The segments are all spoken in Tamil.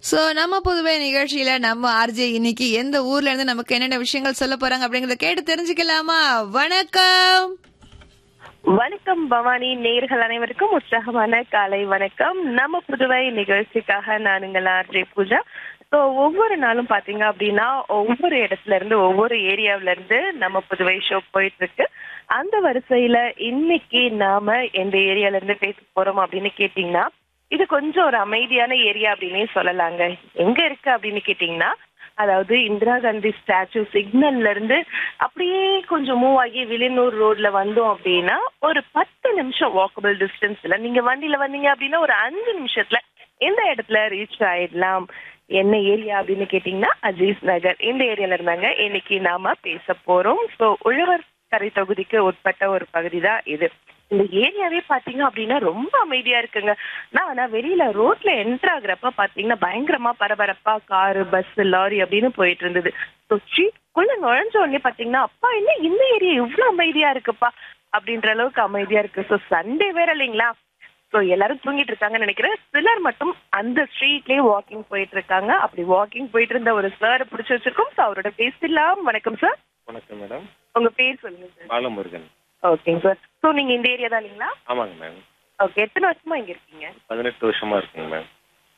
சோ நம்ம புதுவை நிகழ்ச்சியில நம்ம ஆர்ஜே இன்னைக்கு எந்த ஊர்ல இருந்து நமக்கு என்னென்ன விஷயங்கள் சொல்ல போறாங்க அப்படிங்கறத கேட்டு தெரிஞ்சுக்கலாமா வணக்கம் வணக்கம் பவானி நேர்கள் அனைவருக்கும் உற்சாகமான காலை வணக்கம் நம்ம புதுவை நிகழ்ச்சிக்காக நான் உங்கள் ஆர்ஜே பூஜா ஸோ ஒவ்வொரு நாளும் பாத்தீங்க அப்படின்னா ஒவ்வொரு இடத்துல இருந்து ஒவ்வொரு ஏரியாவுல இருந்து நம்ம புதுவை ஷோ போயிட்டு இருக்கு அந்த வரிசையில இன்னைக்கு நாம எந்த ஏரியால இருந்து பேச போறோம் அப்படின்னு கேட்டீங்கன்னா இது கொஞ்சம் ஒரு அமைதியான ஏரியா அப்படின்னே சொல்லலாங்க எங்க இருக்கு அப்படின்னு கேட்டீங்கன்னா அதாவது இந்திரா காந்தி ஸ்டாச்சு சிக்னல்ல இருந்து அப்படியே கொஞ்சம் மூவ் ஆகி வில்லியனூர் ரோட்ல வந்தோம் அப்படின்னா ஒரு பத்து நிமிஷம் வாக்கபிள் டிஸ்டன்ஸ்ல நீங்க வண்டியில வந்தீங்க அப்படின்னா ஒரு அஞ்சு நிமிஷத்துல எந்த இடத்துல ரீச் ஆயிடலாம் என்ன ஏரியா அப்படின்னு கேட்டீங்கன்னா அஜீஸ் நகர் இந்த ஏரியால இருந்தாங்க இன்னைக்கு நாம பேச போறோம் ஸோ உழவர் கரை தொகுதிக்கு உட்பட்ட ஒரு பகுதி தான் இது இந்த ஏரியாவே பாத்தீங்க அப்படின்னா ரொம்ப அமைதியா இருக்குங்க நான் ஆனா வெளியில ரோட்ல என்டர் ஆகுறப்ப பாத்தீங்கன்னா பயங்கரமா பரபரப்பா காரு பஸ் லாரி அப்படின்னு போயிட்டு இருந்தது ஸோ ஸ்ட்ரீட்குள்ள நுழைஞ்ச உடனே பாத்தீங்கன்னா அப்பா என்ன இந்த ஏரியா இவ்வளவு அமைதியா இருக்குப்பா அப்படின்ற அளவுக்கு அமைதியா இருக்கு ஸோ சண்டே வேற இல்லைங்களா ஸோ எல்லாரும் தூங்கிட்டு இருக்காங்கன்னு நினைக்கிறேன் சிலர் மட்டும் அந்த ஸ்ட்ரீட்லயே வாக்கிங் போயிட்டு இருக்காங்க அப்படி வாக்கிங் போயிட்டு இருந்த ஒரு சார் பிடிச்சி வச்சிருக்கோம் ஸோ அவரோட பேசலாம் வணக்கம் சார் வணக்கம் மேடம் உங்க பேர் சொல்லுங்க சார் பாலமுருகன் ஓகேங்க சார் ஸோ நீங்க இந்த ஏரியா தான் இல்லைங்களா ஆமாங்க மேம் ஓகே எத்தனை வருஷமா இங்க இருக்கீங்க பதினெட்டு வருஷமா இருக்குங்க மேம்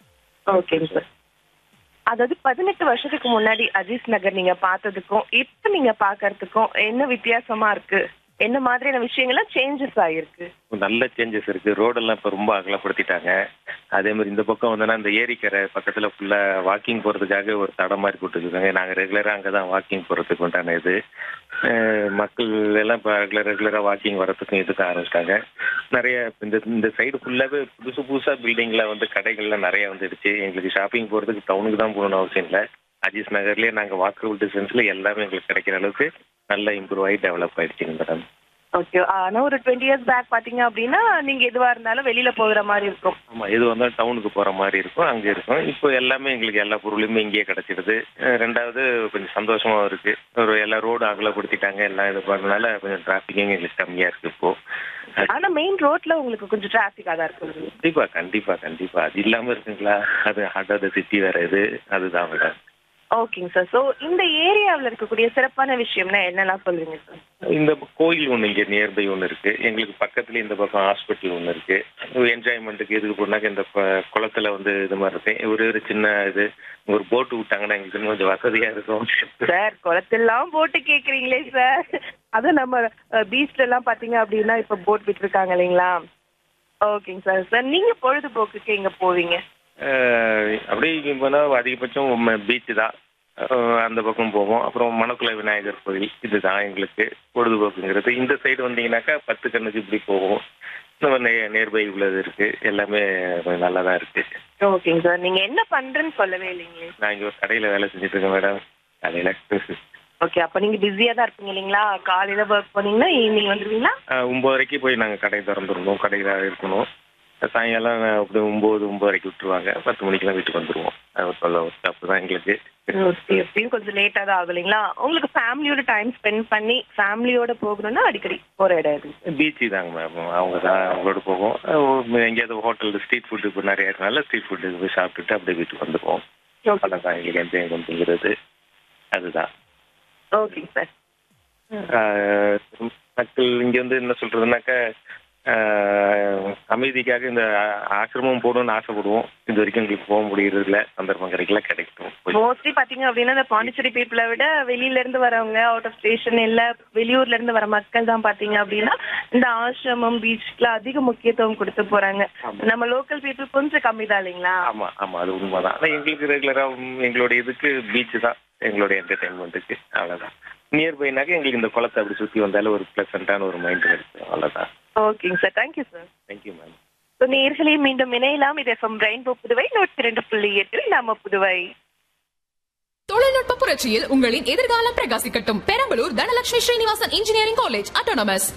ஓகேங்க சார் அதாவது பதினெட்டு வருஷத்துக்கு முன்னாடி அஜீஸ் நகர் நீங்க பார்த்ததுக்கும் இப்ப நீங்க பாக்குறதுக்கும் என்ன வித்தியாசமா இருக்கு என்ன மாதிரியான விஷயங்கள்லாம் சேஞ்சஸ் ஆயிருக்கு நல்ல சேஞ்சஸ் இருக்கு ரோடெல்லாம் இப்போ ரொம்ப அகலப்படுத்திட்டாங்க அதே மாதிரி இந்த பக்கம் வந்தோன்னா இந்த ஏரிக்கரை பக்கத்தில் ஃபுல்லாக வாக்கிங் போகிறதுக்காக ஒரு தடம் மாதிரி போட்டுருக்காங்க நாங்கள் ரெகுலராக அங்கே தான் வாக்கிங் போகிறதுக்கு உண்டான இது அஹ் மக்கள் எல்லாம் இப்போ ரெகுலர் ரெகுலராக வாக்கிங் வரத்துக்கும் இதுக்கு ஆரம்பிச்சிட்டாங்க நிறைய இந்த இந்த சைடு ஃபுல்லாகவே புதுசு புதுசாக பில்டிங்கில் வந்து கடைகள்லாம் நிறைய வந்துடுச்சு எங்களுக்கு ஷாப்பிங் போகிறதுக்கு டவுனுக்கு தான் போகணும்னு அவசியம் இல்லை அஜீஸ் நகர்லேயே நாங்கள் வாக்கபிள் டிஸ்டன்ஸில் எல்லாமே எங்களுக்கு கிடைக்கிற அளவுக்கு நல்லா இம்ப்ரூவ் ஆகி டெவலப் ஆயிடுச்சுங்க மேடம் ஓகே ஆனா ஒரு டுவெண்ட்டி இயர்ஸ் பேக் பாத்தீங்க அப்படின்னா நீங்க எதுவா இருந்தாலும் வெளியில போகிற மாதிரி இருக்கும் ஆமாம் எது வந்தாலும் டவுனுக்கு போகிற மாதிரி இருக்கும் அங்கே இருக்கும் இப்போ எல்லாமே எங்களுக்கு எல்லா பொருளுமே இங்கேயே கிடச்சிடுது அஹ் ரெண்டாவது கொஞ்சம் சந்தோஷமாகவும் இருக்குது ஒரு எல்லா ரோடு அகலப்படுத்திட்டாங்க எல்லாம் இது பண்ணனால கொஞ்சம் டிராஃபிக்கும் எங்களுக்கு கம்மியாக இருக்குது இப்போது ஆனா மெயின் ரோட்ல உங்களுக்கு கொஞ்சம் டிராபிக்கா தான் இருக்கு கண்டிப்பாக கண்டிப்பாக கண்டிப்பாக அது இல்லாமல் இருக்குங்களா அது ஹார்ட் ஆஃப் த சிட்டி வேறு இது அதுதான் மேடம் ஓகேங்க சார் ஸோ இந்த ஏரியாவில் இருக்கக்கூடிய சிறப்பான விஷயம்னா என்னெல்லாம் சொல்லுவீங்க சார் இந்த கோயில் ஒன்று இங்கே நியர்பை ஒன்று இருக்கு எங்களுக்கு பக்கத்துல இந்த பக்கம் ஹாஸ்பிட்டல் ஒன்று இருக்கு என்ஜாய்மெண்ட்டுக்கு இதுக்கு போனாக்க இந்த ப- குளத்துல வந்து இது மாதிரி இருக்கு ஒரு ஒரு சின்ன இது ஒரு போட்டு விட்டாங்கன்னா எங்களுக்கு இன்னும் கொஞ்சம் வசதியா இருக்கும் சார் குளத்தெல்லாம் போட்டு கேக்குறீங்களே சார் அதுவும் நம்ம பீச்ல எல்லாம் பாத்தீங்க அப்படின்னா இப்ப போட் விட்டுருக்காங்க இல்லைங்களா ஓகேங்க சார் சார் நீங்க பொழுதுபோக்குக்கு எங்க போவீங்க அஹ் அப்படியே இங்க போனா அதிகபட்சம் பீச்சு தான் அஹ் அந்த பக்கம் போவோம் அப்புறம் மணக்குள விநாயகர் கோயில் இதுதான் எங்களுக்கு பொழுதுபோக்குங்கிறது இந்த சைடு வந்தீங்கன்னாக்கா பத்து கண்ணுக்கு இப்படி போவோம் இந்த மாதிரி நியர்பை உள்ளது இருக்கு எல்லாமே கொஞ்சம் நல்லா தான் இருக்கு ஓகேங்க சார் நீங்க என்ன பண்றேன்னு சொல்லவே இல்லைங்களே நான் இங்க ஒரு கடையில வேலை செஞ்சுட்டு இருக்கேன் மேடம் கடையில ஓகே அப்ப நீங்க பிஸியா தான் இருப்பீங்க இல்லைங்களா காலையில ஒர்க் பண்ணீங்கன்னா ஈவினிங் வந்துருவீங்களா ஆஹ் ஒன்பதரைக்கு போய் நாங்கள் கடை திறந்துருந்தோம் கடையில் இருக்கணும் சாயங்காலம் அப்படி ஒம்பது ஒம்பதரைக்கு விட்டுருவாங்க பத்து மணிக்கெல்லாம் வீட்டுக்கு வந்துடுவோம் அது சொல்ல ஒரு ஸ்டாப் தான் எங்களுக்கு ஓகே எப்படியும் கொஞ்சம் லேட்டா தான் ஆகும் இல்லைங்களா உங்களுக்கு ஃபேமிலியோட டைம் ஸ்பெண்ட் பண்ணி ஃபேமிலியோட போகணும்னா அடிக்கடி போற இடம் இது பீச்சு தாங்க மேம் அவங்க தான் அவங்களோட போவோம் அஹ் எங்கேயாவது ஹோட்டல் ஸ்ட்ரீட் ஃபுட்டு இப்போ நிறைய இருக்கனால ஸ்ட்ரீட் ஃபுட்டு போய் சாப்பிட்டுட்டு அப்படியே வீட்டுக்கு வந்துடுவோம் ஓகே அவ்வளோதான் எங்களுக்கு என்ஜாய் பண்ணுங்கிறது அதுதான் ஓகேங்க சார் ஆஹ் மக்கள் இங்கே வந்து என்ன சொல்றதுனாக்கா ஆஹ் அமைதிக்காக இந்த ஆ- ஆசிரமம் போகணும்னு ஆசைப்படுவோம் இது வரைக்கும் எங்களுக்கு போக முடியறது இல்லை சந்தர்ப்பம் கிடைக்கல கிடைக்கும் போய் மோஸ்ட்லி பாத்தீங்க அப்படின்னா இந்த பாண்டிச்சேரி பீப்புளை விட வெளியில இருந்து வரவங்க அவுட் ஆஃப் ஸ்டேஷன் இல்ல வெளியூர்ல இருந்து வர மக்கள் தான் பாத்தீங்க அப்படின்னா இந்த ஆசிரமம் பீச்க்குலாம் அதிக முக்கியத்துவம் கொடுத்து போறாங்க நம்ம லோக்கல் பீப்புள் கொஞ்சம் கம்மி தான் இல்லைங்களா ஆமா ஆமா அது உண்மைதான் ஆனால் எங்களுக்கு ரெகுலராக எங்களுடைய இதுக்கு பீச் தான் எங்களுடைய என்டர்டைன்மெண்ட்டுக்கு அவ்வளோதான் நியர்பைனாக்க எங்களுக்கு இந்த குளத்தை அப்படி சுற்றி வந்தாலும் ஒரு ப்ளசண்ட்டான ஒரு மைண்ட் கிடைக்கும் அவ்வளோதான் ஓகேங்க sir thank you sir thank you ma'am so நேர்களே மீண்டும் இணையலாம் இது எஃப்எம் ரெயின்போ புதுவை நூற்றி ரெண்டு புள்ளி எட்டில் நம்ம புதுவை தொழில்நுட்ப புரட்சியில் உங்களின் எதிர்காலம் பிரகாசிக்கட்டும் Perambalur Dhanalakshmi Srinivasan engineering college autonomous